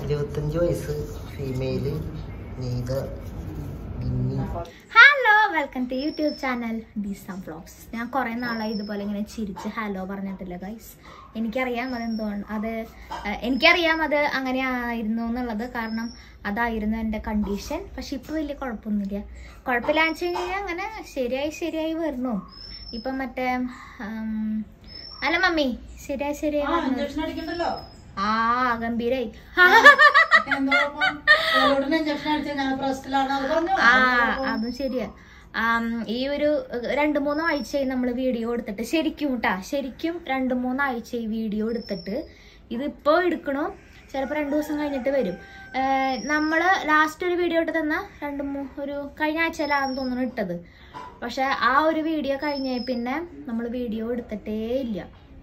ഇരുപത്തഞ്ച് വയസ്സ് female Neetha Ginni hello welcome to YouTube channel ഡിസം വ്ളോഗ്സ് ഞാൻ കുറേ നാളായി ഇതുപോലെ ഇങ്ങനെ ചിരിച്ച് ഹലോ പറഞ്ഞിട്ടില്ല ഗൈസ് എനിക്കറിയാം അതെന്തുകൊണ്ട് അത് ഏഹ്, എനിക്കറിയാം അത് അങ്ങനെ ആയിരുന്നു എന്നുള്ളത് കാരണം അതായിരുന്നു എൻ്റെ കണ്ടീഷൻ പക്ഷെ ഇപ്പോൾ വലിയ കുഴപ്പമൊന്നുമില്ല കുഴപ്പമില്ലാന്ന് വെച്ച് കഴിഞ്ഞാൽ അങ്ങനെ ശരിയായി ശരിയായി വരുന്നു ഇപ്പം മറ്റേ ഉം, അല്ല മമ്മി ശരിയായി ശരിയായി വരുന്നു ആ ഗംഭീരായി ആ അതും ശരിയാ ആം, ഈ ഒരു ഏഹ്, രണ്ട് മൂന്ന് ആഴ്ചയായി നമ്മൾ വീഡിയോ എടുത്തിട്ട് ശരിക്കും കേട്ടാ ശരിക്കും രണ്ട് മൂന്ന് ആഴ്ചയായി വീഡിയോ എടുത്തിട്ട് ഇതിപ്പോ എടുക്കണു ചിലപ്പോൾ രണ്ട് ദിവസം കഴിഞ്ഞിട്ട് വരും ഏഹ്, നമ്മള് ലാസ്റ്റ് ഒരു വീഡിയോ ഇട്ട് തന്ന രണ്ട് മൂ ഒരു കഴിഞ്ഞ ആഴ്ചയിലാണെന്ന് തോന്നുന്നു ഇട്ടത് പക്ഷെ ആ ഒരു വീഡിയോ കഴിഞ്ഞ പിന്നെ നമ്മൾ വീഡിയോ എടുത്തിട്ടേ ഇല്ല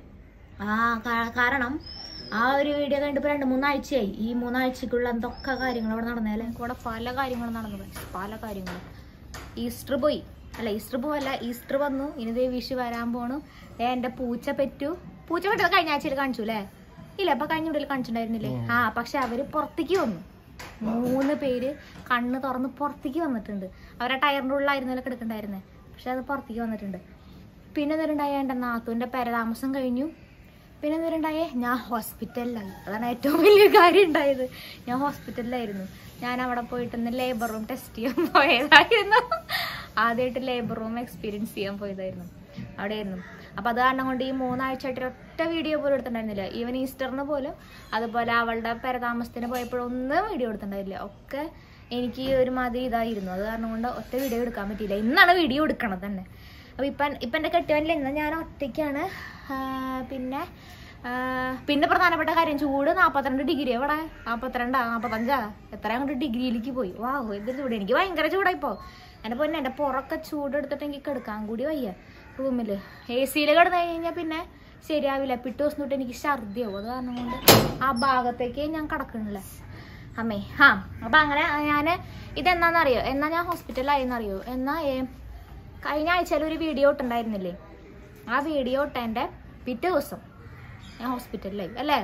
ആ കാ- കാരണം ആ ഒരു വീഡിയോ കണ്ടിപ്പോ രണ്ട് മൂന്നാഴ്ചയായി ഈ മൂന്നാഴ്ചക്കുള്ള എന്തൊക്കെ കാര്യങ്ങൾ അവിടെ നടന്നേലെ കൂടെ പല കാര്യങ്ങളും നടന്നു guys. പല കാര്യങ്ങളും ഈസ്റ്റർ പോയി അല്ല ഈസ്റ്റർ പോവല്ല ഈസ്റ്റർ വന്നു ഇനി ദേ വിഷു വരാൻ പോണു ദേ എന്റെ പൂച്ച പെറ്റു പൂച്ച പെട്ടത് കഴിഞ്ഞ ആഴ്ചയിൽ കാണിച്ചു അല്ലേ ഇല്ല അപ്പൊ കഴിഞ്ഞ വീട്ടിൽ കാണിച്ചിട്ടുണ്ടായിരുന്നില്ലേ ആ പക്ഷെ അവര് പുറത്തേക്ക് വന്നു മൂന്ന് പേര് കണ്ണ് തുറന്ന് പുറത്തേക്ക് വന്നിട്ടുണ്ട് അവരെ ടയറിന്റെ ഉള്ളിലായിരുന്നല്ലോ കിടക്കണ്ടായിരുന്നേ പക്ഷെ അത് പുറത്തേക്ക് വന്നിട്ടുണ്ട് പിന്നെ എന്തുണ്ടായ എൻ്റെ നാത്തുവിൻ്റെ പെരതാമസം കഴിഞ്ഞു പിന്നെ എന്തുണ്ടായേ ഞാൻ ഹോസ്പിറ്റലിലായി അതാണ് ഏറ്റവും വലിയ കാര്യം ഉണ്ടായത് ഞാൻ ഹോസ്പിറ്റലിലായിരുന്നു ഞാൻ അവിടെ പോയിട്ടൊന്ന് ലേബർ റൂം ടെസ്റ്റ് ചെയ്യാൻ പോയതായിരുന്നു ആദ്യമായിട്ട് ലേബർ റൂം എക്സ്പീരിയൻസ് ചെയ്യാൻ പോയതായിരുന്നു അവിടെയായിരുന്നു അപ്പം അത് കാരണം കൊണ്ട് ഈ മൂന്നാഴ്ചയായിട്ട് ഒറ്റ വീഡിയോ പോലും എടുത്തിട്ടുണ്ടായിരുന്നില്ല ഈവൻ ഈസ്റ്ററിന് പോലും അതുപോലെ അവളുടെ പെരതാമസത്തിന് പോയപ്പോഴൊന്നും വീഡിയോ എടുത്തിട്ടുണ്ടായില്ല ഒക്കെ എനിക്ക് ഒരുമാതിരി ഇതായിരുന്നു അത് കാരണം കൊണ്ട് ഒറ്റ വീഡിയോ എടുക്കാൻ പറ്റിയില്ല ഇന്നാണ് വീഡിയോ എടുക്കണത് തന്നെ അപ്പോൾ ഇപ്പം ഇപ്പം എൻ്റെ കെട്ടിയവനിൽ ഇന്ന് ഞാൻ ഒറ്റയ്ക്കാണ് ആ, പിന്നെ ആ, പിന്നെ പ്രധാനപ്പെട്ട കാര്യം ചൂട് നാൽപ്പത്തിരണ്ട് ഡിഗ്രി എവിടെ നാൽപ്പത്തിരണ്ടാ നാൽപ്പത്തഞ്ചാ എത്ര അങ്ങോട്ട് ഡിഗ്രിയിലേക്ക് പോയി വാ എന്തൊരു ചൂട് എനിക്ക് ഭയങ്കര ചൂടായിപ്പോ എൻ്റെ പൊന്നെ എൻ്റെ പുറക്കെ ചൂടെടുത്തിട്ട് എനിക്ക് കിടക്കാൻ കൂടി വയ്യ റൂമിൽ എ സിയിൽ കിടന്നു കഴിഞ്ഞാൽ പിന്നെ ശരിയാവില്ല പിറ്റേ ദിവസം തൊട്ട് എനിക്ക് ഛർദിയാവും അത് കാരണം കൊണ്ട് ആ ഭാഗത്തേക്ക് ഞാൻ കിടക്കണില്ല അമ്മേ ആ അപ്പം അങ്ങനെ ഞാൻ ഇതെന്നാന്നറിയോ എന്നാ ഞാൻ ഹോസ്പിറ്റലിലായെന്നറിയോ എന്നാ ഏ, കഴിഞ്ഞ ആഴ്ചയിൽ ഒരു വീഡിയോ ഇട്ടുണ്ടായിരുന്നില്ലേ ആ വീഡിയോ ഇട്ടതിൻ്റെ പിറ്റേ ദിവസം ഞാൻ ഹോസ്പിറ്റലിലായി അല്ലേ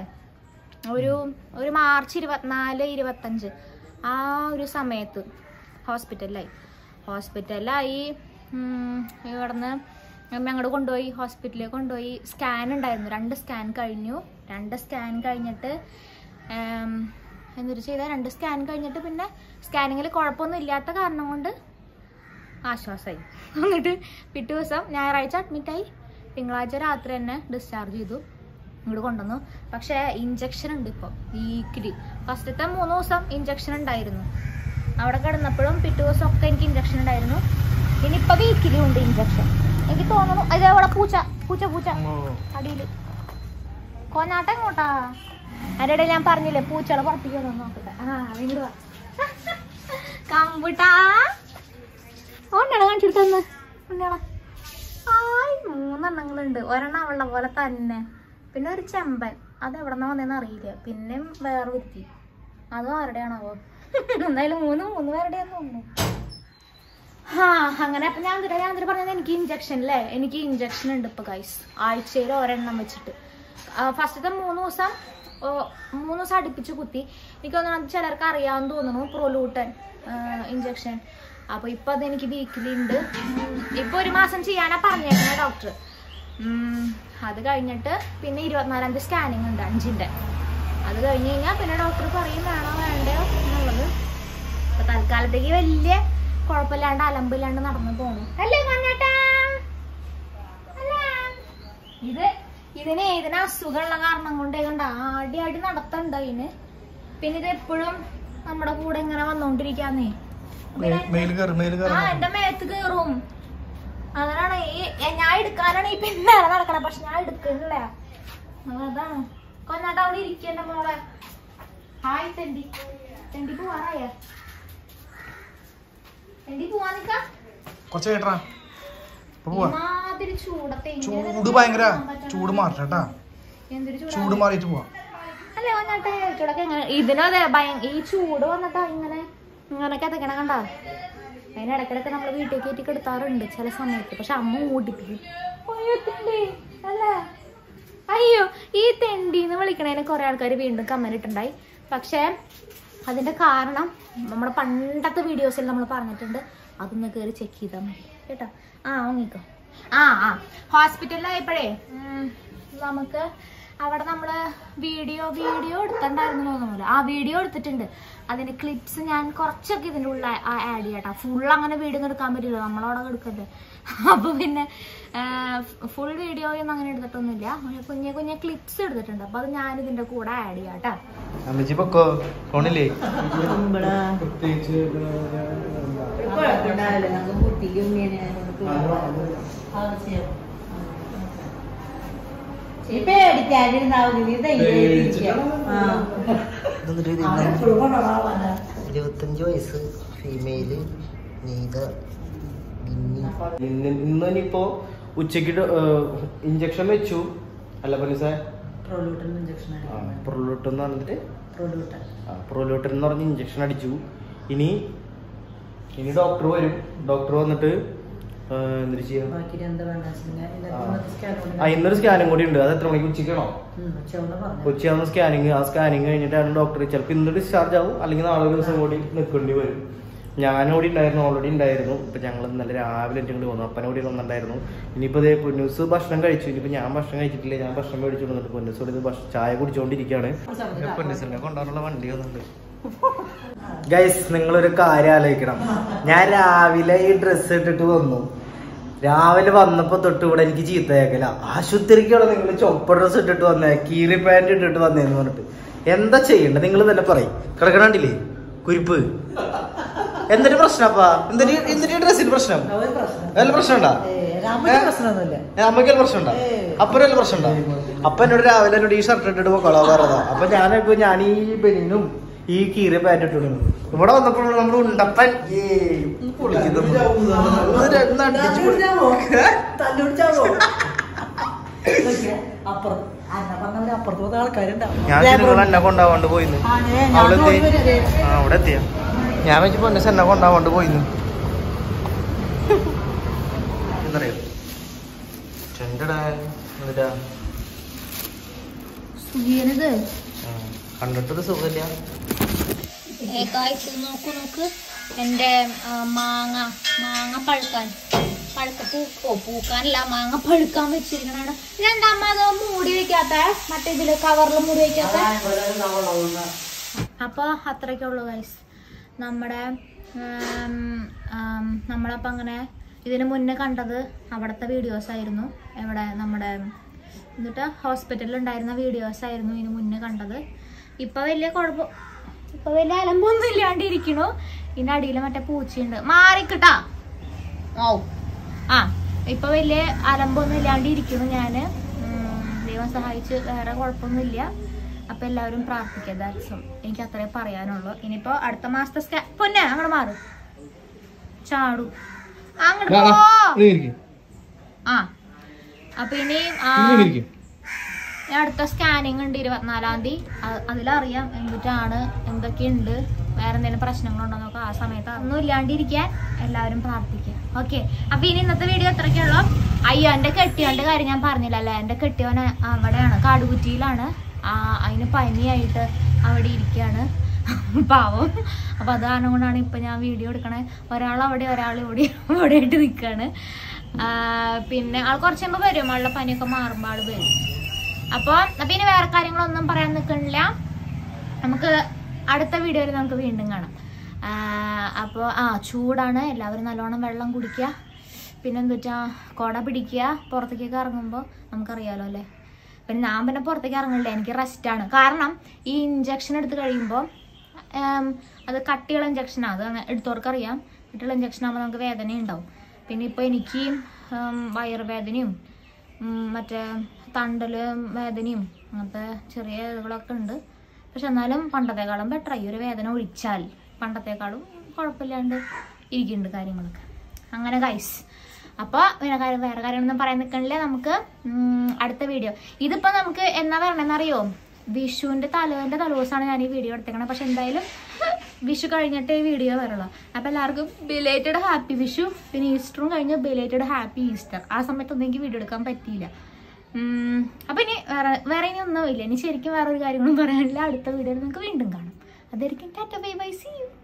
ഒരു ഒരു മാർച്ച് ഇരുപത്തിനാല് ഇരുപത്തഞ്ച് ആ ഒരു സമയത്ത് ഹോസ്പിറ്റലിലായി ഹോസ്പിറ്റലിലായി ഇവിടുന്ന് ഞങ്ങൾ കൊണ്ടുപോയി ഹോസ്പിറ്റലിൽ കൊണ്ടുപോയി സ്കാൻ ഉണ്ടായിരുന്നു രണ്ട് സ്കാൻ കഴിഞ്ഞു രണ്ട് സ്കാൻ കഴിഞ്ഞിട്ട് ഉം, എന്നിട്ട് ചെയ്ത രണ്ട് സ്കാൻ കഴിഞ്ഞിട്ട് പിന്നെ സ്കാനിങ്ങിൽ കുഴപ്പമൊന്നും ഇല്ലാത്ത കാരണം കൊണ്ട് ആശ്വാസമായി എന്നിട്ട് പിറ്റേ ദിവസം ഞായറാഴ്ച അഡ്മിറ്റായി തിങ്കളാഴ്ച രാത്രി തന്നെ ഡിസ്ചാർജ് ചെയ്തു ഇങ്ങോട്ട് കൊണ്ടുവന്നു പക്ഷേ ഇഞ്ചക്ഷൻ ഉണ്ട് ഇപ്പോൾ വീക്കിലി ഫസ്റ്റത്തെ മൂന്ന് ദിവസം ഇഞ്ചക്ഷൻ ഉണ്ടായിരുന്നു അവിടെ കിടന്നപ്പോഴും പിറ്റേ ദിവസം ഒക്കെ എനിക്ക് ഇഞ്ചക്ഷൻ ഉണ്ടായിരുന്നു ഇനിയിപ്പോൾ വീക്കിലി ഉണ്ട് ഇഞ്ചക്ഷൻ എനിക്ക് തോന്നുന്നു ഇത് അവിടെ പൂച്ച പൂച്ച പൂച്ച അടിയിൽ കോനാട്ടം എങ്ങോട്ടാ അതിൻ്റെ ഇടയിൽ ഞാൻ പറഞ്ഞില്ലേ പൂച്ചകളെ പുറത്തേക്ക് വന്നു നോക്കട്ടെ ആ ഇങ്ങോട്ട് വാ കമ്പിട്ടാ ഓണ്ടാണ് കാണിച്ചെടുത്തന്ന് ഉണ്ണിയാളെ ആയി മൂന്നെണ്ണങ്ങളുണ്ട് ഒരെണ്ണം അവളുടെ പോലെ തന്നെ പിന്നെ ഒരു ചെമ്പൻ അത് എവിടെ നിന്നാ വന്നതെന്ന് അറിയില്ല പിന്നെ വേറെ ഒരുത്തി അതും ആരുടെയാണാവോ എന്തായാലും മൂന്ന് മൂന്ന് പേരുടെയാന്ന് തോന്നുന്നു ആ അങ്ങനെ അപ്പൊ ഞാൻ എന്തിനാ ഞാൻ എന്തിനാ പറഞ്ഞത് എനിക്ക് ഇഞ്ചക്ഷൻ അല്ലേ എനിക്ക് ഇഞ്ചക്ഷൻ ഉണ്ട് ഇപ്പൊ ഗൈസ് ആഴ്ചയിൽ ഒരെണ്ണം വെച്ചിട്ട് ഫസ്റ്റത്തെ മൂന്ന് ദിവസം ഓ, മൂന്ന് ദിവസം അടുപ്പിച്ച് കുത്തി എനിക്ക് തോന്നുന്നു അത് ചിലർക്ക് അറിയാമെന്ന് തോന്നുന്നു പ്രൊലൂട്ടൻ ഇഞ്ചക്ഷൻ അപ്പൊ ഇപ്പൊ അത് എനിക്ക് വീക്കിലി ഉണ്ട് ഉം, ഇപ്പൊ ഒരു മാസം ചെയ്യാനാ പറഞ്ഞേക്കുന്നത് ഡോക്ടർ അത് കഴിഞ്ഞിട്ട് പിന്നെ ഇരുപത്തിനാലാം തീയതി സ്കാനിങ് ഉണ്ട് അഞ്ചിന്റെ അത് കഴിഞ്ഞ് കഴിഞ്ഞാൽ പിന്നെ ഡോക്ടർ പറയും വേണോ വേണ്ടയോ എന്നുള്ളത് അപ്പൊ തൽക്കാലത്തേക്ക് വലിയ കുഴപ്പമില്ലാണ്ട് അലമ്പില്ലാണ്ട് നടന്നു പോണു അല്ലേ മണ്ണേട്ടാ അല്ലേ? ഇത് ഇതിന് ഇതിന് അസുഖമുള്ള കാരണം കൊണ്ട് കണ്ട ആടി ആടി നടത്തണ്ട ഇതിന് പിന്നെ ഇത് എപ്പോഴും നമ്മുടെ കൂടെ ഇങ്ങനെ വന്നോണ്ടിരിക്കാന്നേ മെയിൽ കയറി മെയിൽ ആ എന്റെ മേത്ത് കേറും അതാണ് ഈ എ- ഞാൻ എടുക്കാനാണ് ഈ പിന്നാലെ നടക്കണേ പക്ഷെ ഞാൻ എടുക്കണില്ല അതാണ് കൊന്നാട്ട് അവിടെ ഇരിക്കണ്ട മോളെ ഹായ് തെണ്ടി തെണ്ടി പോവാറായ തെണ്ടി പോവാൻ നിക്ക കുറച്ച് കേട്ടാ ഇപ്പൊ പോവാ മാതിരി ചൂടത്തെ ഇങ്ങനെ ചൂട് ഭയങ്കര നിക്കാൻ പറ്റണം. ചൂട് മാറട്ടാ എന്തൊരു ചൂടാ ചൂട് മാറിയിട്ട് പോവാ അല്ലേ വന്നിട്ട് ചൂടൊക്കെ എങ്ങനെ ഇതിനതെ ഭയ ഈ ചൂട് വന്നിട്ടാ ഇങ്ങനെ ഇങ്ങനെ കഥക്കണ കണ്ട അതിന് ഇടയ്ക്കിടയ്ക്ക് നമ്മൾ വീട്ടിൽ കയറ്റി കിടത്താറുണ്ട് ചില സമയത്ത് പക്ഷെ അമ്മ ഓടിപ്പിക്കും അയ്യോ തെണ്ടി അല്ലേ അയ്യോ ഈ തെണ്ടി എന്ന് വിളിക്കണേന് കുറെ ആൾക്കാർ വീണ്ടും കമന്റ് ഇട്ടുണ്ടായി പക്ഷേ അതിന്റെ കാരണം നമ്മുടെ പണ്ടത്തെ വീഡിയോസിൽ നമ്മൾ പറഞ്ഞിട്ടുണ്ട് അതൊന്ന് കയറി ചെക്ക് ചെയ്താൽ മതി കേട്ടോ ആ വാങ്ങിക്കോ ആ ആ ഹോസ്പിറ്റലിലായപ്പോഴേ ഉം, നമുക്ക് അവിടെ നമ്മള് വീഡിയോ വീഡിയോ എടുത്തിട്ടുണ്ടായിരുന്നു തോന്നുന്നില്ല ആ വീഡിയോ എടുത്തിട്ടുണ്ട് അതിന്റെ ക്ലിപ്സ് ഞാൻ കുറച്ചൊക്കെ ഇതിൻ്റെ ഉള്ളിൽ ആഡ് ചെയ്യട്ടോ ഫുൾ അങ്ങനെ വീഡിയോ ഒന്നും എടുക്കാൻ പറ്റില്ല നമ്മളവിടെ എടുക്കല്ലേ അപ്പൊ പിന്നെ ഫുൾ വീഡിയോ ഒന്നും അങ്ങനെ എടുത്തിട്ടൊന്നുമില്ല അങ്ങനെ കുഞ്ഞെ കുഞ്ഞെ ക്ലിപ്സ് എടുത്തിട്ടുണ്ട് അപ്പൊ അത് ഞാൻ ഇതിന്റെ കൂടെ ആഡ് ചെയ്യാം കേട്ടോ അമ്മച്ചി പൊക്കോ ഫോണില്ലേ ഇരുപത്തഞ്ച് വയസ്സ് ഫീമെയില് നീത ബിന്നി ഇന്ന് ഇന്ന് ഇനിയിപ്പോ ഉച്ചക്ക് ഇഞ്ചക്ഷൻ വെച്ചു അല്ല പനിസേ പ്രൊലൂട്ടൻ എന്ന് പറഞ്ഞിട്ട് പ്രൊലൂട്ടൻ എന്ന് പറഞ്ഞ് ഇഞ്ചക്ഷൻ അടിച്ചു ഇനി ഇനി ഡോക്ടർ വരും ഡോക്ടർ വന്നിട്ട് ആ, എന്തിട്ട് ചെയ്യാം ആ ഇന്നൊരു സ്കാനും കൂടി ഉണ്ട് അത് എത്ര മണിക്ക് ഉച്ചയ്ക്കാണോ ഉച്ചയാവുന്ന സ്കാനിങ് ആ സ്കാനിങ് കഴിഞ്ഞിട്ടാണ് ഡോക്ടർ ചിലപ്പോൾ ഇന്ന് ഡിസ്ചാർജ് ആവും അല്ലെങ്കിൽ നാളെ ഒരു ദിവസം കൂടി നിൽക്കേണ്ടി വരും ഞാനോടി ഉണ്ടായിരുന്നു ഓൾറെഡി ഉണ്ടായിരുന്നു ഇപ്പൊ ഞങ്ങൾ ഇന്നലെ രാവിലെ എൻ്റെ ഇങ്ങോട്ട് വന്നു അപ്പനോടി വന്നിട്ടുണ്ടായിരുന്നു ഇനിയിപ്പോൾ ഇതേ പൊന്നൂസ് ഭക്ഷണം കഴിച്ചു ഇനിയിപ്പോൾ ഞാൻ ഭക്ഷണം കഴിച്ചിട്ടില്ല ഞാൻ ഭക്ഷണം മേടിച്ചു വന്നിട്ട് പൊന്നൂസ് ഇവിടെ ഭക്ഷ- ചായ കുടിച്ചുകൊണ്ടിരിക്കുകയാണ് പൊന്നിസിനെ കൊണ്ടുവരാനുള്ള വണ്ടി വന്നിട്ടുണ്ട് ഗൈസ് നിങ്ങളൊരു കാര്യം ആലോചിക്കണം ഞാൻ രാവിലെ ഈ ഡ്രസ്സ് ഇട്ടിട്ട് വന്നു രാവിലെ വന്നപ്പോ തൊട്ട് ഇവിടെ എനിക്ക് ചീത്ത കേൾക്കല ആശുപത്രിക്കാണ് നിങ്ങൾ ചൊപ്പ ഡ്രസ്സ് ഇട്ടിട്ട് വന്നേ കീറി പാൻറ് ഇട്ടിട്ട് വന്നേന്ന് പറഞ്ഞിട്ട് എന്താ ചെയ്യണ്ടത് നിങ്ങൾ തന്നെ പറയും കിടക്കണണ്ടില്ലേ കുരിപ്പ് എന്തൊരു പ്രശ്നപ്പാ എന്തൊരു എന്തൊരു ഡ്രസ്സിന് പ്രശ്നം വല്ല പ്രശ്നമുണ്ടാ അമ്മയ്ക്ക് പ്രശ്നമുണ്ടോ അപ്പനല്ല പ്രശ്നമുണ്ടോ അപ്പൊ എന്നോട് രാവിലെ എന്നോട് ഈ ഷർട്ട് ഇട്ടിട്ട് പോക്കോളാ പറഞ്ഞതാ അപ്പൊ ഞാനിപ്പോ ഞാൻ ഈ ബെനിനും ഈ കീറിയ പാൻറ് ഇട്ടു ഇവിടെ വന്നപ്പോൾ നമ്മുടെ ഉണ്ടപ്പൻ ഏയ് ഒന്ന് പൊളിക്കുന്നു. ഒന്ന് രണ്ട് അടിച്ച് പൊളി- ഞാൻ നിങ്ങൾ എന്നെ കൊണ്ടാവാണ്ട് പോയിന്ന് അവിടെ എത്തി ആ അവിടെ എത്തിയ ഞാൻ വെച്ച് പൊന്നസ് എന്നെ കൊണ്ടാവാണ്ട് പോയിന്ന് എന്നറിയോ ചെണ്ടടാ എന്നിട്ടാ സുഖീനത് ആ, കണ്ടിട്ടൊരു സുഖമില്ല ഏകാഴ്ച നോക്കൂ നോക്ക് എൻ്റെ ആ, മാങ്ങ മാങ്ങ പഴുക്കാൻ പഴുക്ക പൂക്കോ പൂക്കാനല്ല മാങ്ങ പഴുക്കാൻ വെച്ചിരിക്കണാണ് രണ്ടാമ്മ അത് മൂടി വെക്കാത്ത മറ്റേ ഇതില് കവറിൽ മൂടി വെക്കാത്ത അപ്പൊ അത്രയ്ക്കേ ഉള്ളൂ ഗൈസ് നമ്മുടെ ഉം, ഉം, നമ്മളപ്പോ അങ്ങനെ ഇതിന് മുന്നേ കണ്ടത് അവിടുത്തെ വീഡിയോസ് ആയിരുന്നു എവിടെ നമ്മുടെ എന്നിട്ട് ഹോസ്പിറ്റലിൽ ഉണ്ടായിരുന്ന വീഡിയോസ് ആയിരുന്നു ഇതിന് മുന്നേ കണ്ടത് ഇപ്പൊ വലിയ കുഴപ്പം ഇപ്പൊ വലിയ അലമ്പൊന്നും ഇല്ലാണ്ട് ഇരിക്കണു ഇതിന്റെ അടിയിൽ മറ്റേ പൂച്ചയുണ്ട് മാറിക്കിട്ടാ ഓ ആ ഇപ്പൊ വലിയ അലമ്പൊന്നും ഇല്ലാണ്ട് ഇരിക്കണു ഞാന് ഉം, ദൈവം സഹായിച്ച് വേറെ കുഴപ്പമൊന്നുമില്ല അപ്പൊ എല്ലാവരും പ്രാർത്ഥിക്കുക ദാറ്റ്സും എനിക്ക് അത്രേ പറയാനുള്ളൂ ഇനിയിപ്പോ അടുത്ത മാസത്തെ സ്കാ പൊന്നെ അങ്ങോട്ട് മാറും ചാടു അങ്ങോട്ട് പോ ആ അപ്പൊ ഇനി ആ, ഇനി അടുത്ത സ്കാനിങ് ഉണ്ട് ഇരുപത്തിനാലാം തീയതി അ- അതിലറിയാം എന്തിട്ടാണ് എന്തൊക്കെയുണ്ട് വേറെ എന്തെങ്കിലും പ്രശ്നങ്ങളുണ്ടോ നോക്കാം ആ സമയത്ത് ഒന്നും ഇല്ലാണ്ടിരിക്കാൻ എല്ലാവരും പ്രാർത്ഥിക്കുക ഓക്കെ അപ്പൊ ഇനി ഇന്നത്തെ വീഡിയോ എത്രയ്ക്കുള്ളൂ അയ്യോ എന്റെ കെട്ടിയോന്റെ കാര്യം ഞാൻ പറഞ്ഞില്ലല്ലേ എന്റെ കെട്ടിയോൻ അവിടെയാണ് കാടുകുറ്റിയിലാണ് ആ അതിന് പനിയായിട്ട് അവിടെ ഇരിക്കുകയാണ് പാവം അപ്പൊ അത് കാരണം കൊണ്ടാണ് ഇപ്പൊ ഞാൻ വീഡിയോ എടുക്കണേ ഒരാൾ അവിടെ ഒരാൾ ഇവിടെ ഇവിടെ ആയിട്ട് നിൽക്കുകയാണ് പിന്നെ ആൾ കുറച്ച് കഴിയുമ്പോൾ വരും ആളുടെ പനിയൊക്കെ മാറുമ്പോൾ ആള് വരും അപ്പോൾ അപ്പൊ ഇനി വേറെ കാര്യങ്ങളൊന്നും പറയാൻ നിൽക്കണില്ല നമുക്ക് അടുത്ത വീഡിയോയിൽ നമുക്ക് വീണ്ടും കാണാം അപ്പോൾ ആ ചൂടാണ് എല്ലാവരും നല്ലോണം വെള്ളം കുടിക്കുക പിന്നെ എന്താ കുട പിടിക്കുക പുറത്തേക്കൊക്കെ ഇറങ്ങുമ്പോൾ നമുക്കറിയാലോ അല്ലേ പിന്നെ ഞാൻ പിന്നെ പുറത്തേക്ക് ഇറങ്ങില്ല എനിക്ക് റെസ്റ്റാണ് കാരണം ഈ ഇഞ്ചക്ഷൻ എടുത്ത് കഴിയുമ്പോൾ അത് കട്ടിയുള്ള ഇഞ്ചക്ഷനാണ് അത് അങ്ങനെ എടുത്തവർക്ക് അറിയാം കട്ടിയുള്ള ഇഞ്ചക്ഷൻ ആകുമ്പോൾ നമുക്ക് വേദന ഉണ്ടാവും പിന്നെ ഇപ്പോൾ എനിക്ക് ഉം, വയറുവേദനയും ഉം, മറ്റേ തണ്ടല് വേദനയും അങ്ങനത്തെ ചെറിയ ഇതുകളൊക്കെ ഉണ്ട് പക്ഷെ എന്നാലും പണ്ടത്തെക്കാളും ബെറ്റർ ഈ ഒരു വേദന ഒഴിച്ചാൽ പണ്ടത്തെക്കാളും കുഴപ്പമില്ലാണ്ട് ഇരിക്കുന്നുണ്ട് കാര്യങ്ങളൊക്കെ അങ്ങനെ ഗൈസ് അപ്പോൾ വേറെ കാര്യം വേറെ കാര്യങ്ങളൊന്നും പറയാൻ നിൽക്കണില്ല നമുക്ക് ഉം, അടുത്ത വീഡിയോ ഇതിപ്പോൾ നമുക്ക് എന്നാ വരണമെന്നറിയോ വിഷുവിൻ്റെ തലേൻ്റെ തലേദിവസമാണ് ഞാൻ ഈ വീഡിയോ എടുത്തേക്കണത് പക്ഷെ എന്തായാലും വിഷു കഴിഞ്ഞിട്ടേ ഈ വീഡിയോ വരുള്ളൂ അപ്പോൾ എല്ലാവർക്കും ബിലേറ്റഡ് ഹാപ്പി വിഷു പിന്നെ ഈസ്റ്ററും കഴിഞ്ഞ് ബിലേറ്റഡ് ഹാപ്പി ഈസ്റ്റർ ആ സമയത്തൊന്നും എനിക്ക് വീഡിയോ എടുക്കാൻ പറ്റിയില്ല ഉം, അപ്പൊ ഇനി വേറെ വേറെ ഇനി ഒന്നും ഇല്ല ഇനി ശരിക്കും വേറെ ഒരു കാര്യങ്ങളും പറയാനില്ല അടുത്ത വീഡിയോയിൽ നിങ്ങൾക്ക് വീണ്ടും കാണാം അതായിരിക്കും tata bye bye see U